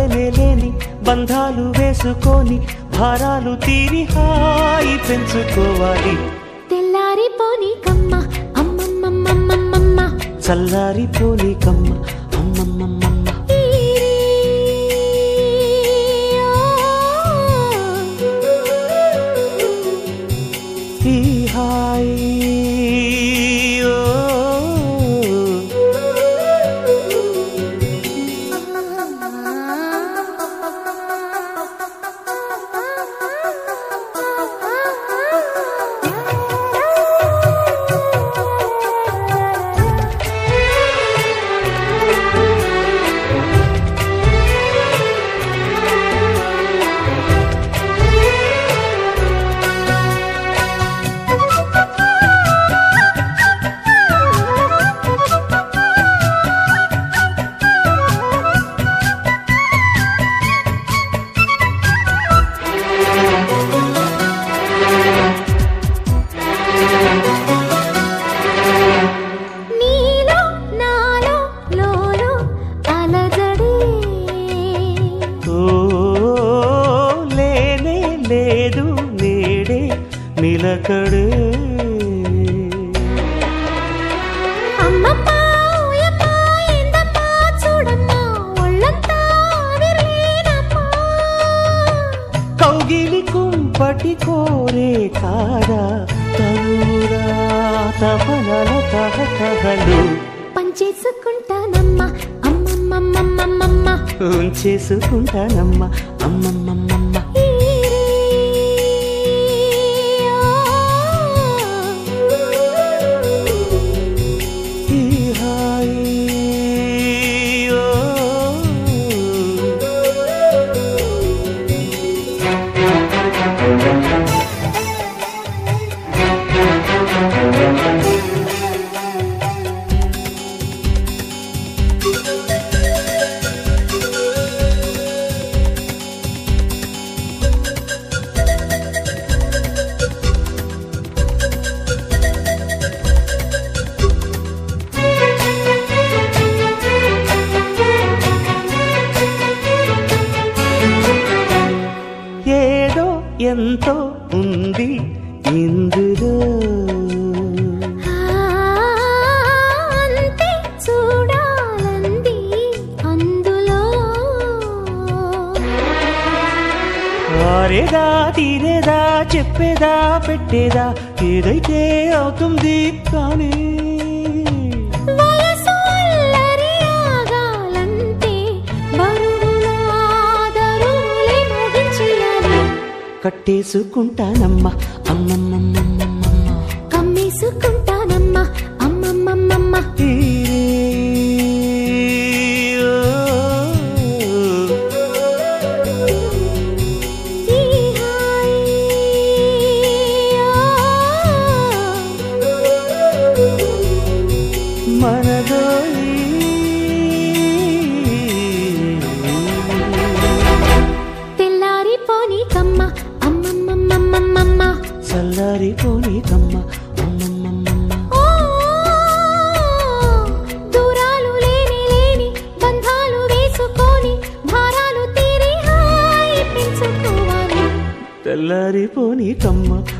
లేనే లేని బంధాలు వేసుకొని భారాలు తీరి హాయి పెంచుకోవాలి తెల్లారిపోని కమ్మ అమ్మమ్మమ్మమ్మమ్మ చల్లారి పోలి కమ్మ అమ్మమ్మమ్మమ్మ ఈ హాయి ఓ. నీలో నాలో లోలో అలజడే ఓ లేనే లేదు నేడే నిలకడే అమ్మమ్మ ఓయమ్మ ఏందమ్మా చూడమ్మా ఒళ్ళంతా విరిలేనమ్మా కౌగిలి కుంపటి కోరే కాదా తనురా తపనల తహతహలు పంచేసుకుంటానమ్మా అమ్మమ్మమ్మమ్మమ్మ ఉంచేసుకుంటానమ్మ అమ్మమ్మమ్మమ్మ ఈ హాయి ఓ. ఏదో ఎంతో ఉంది ఇందులో అంతే చూడాలంది అందులో ఆరేదా తీరేదా చెప్పేదా పెట్టేదా ఏదైతే అవుతుంది కానీ వయసు అల్లరి ఆగాలంటే బరువులా దరువులే మోగించేయాలి కట్టేసుకుంటానమ్మ అమ్మమ్మమ్మమ్మమ్మ కమ్మేసుకుంటానమ్మా అమ్మమ్మమ్మమ్మ ఈ ఓ. ఈ హాయి మనదోయి తెల్లారిపోని కమ్మ అమ్మమ్మమ్మమ్మమ్మ చల్లారిపోని కమ్మ అమ్మమ్మమ్మమ్మ ఓ దూరాలు లేని లేని బంధాలు వేసుకొని భారాలు తీరి హాయి పెంచుకోవాలి తెల్లారిపోని కమ్మ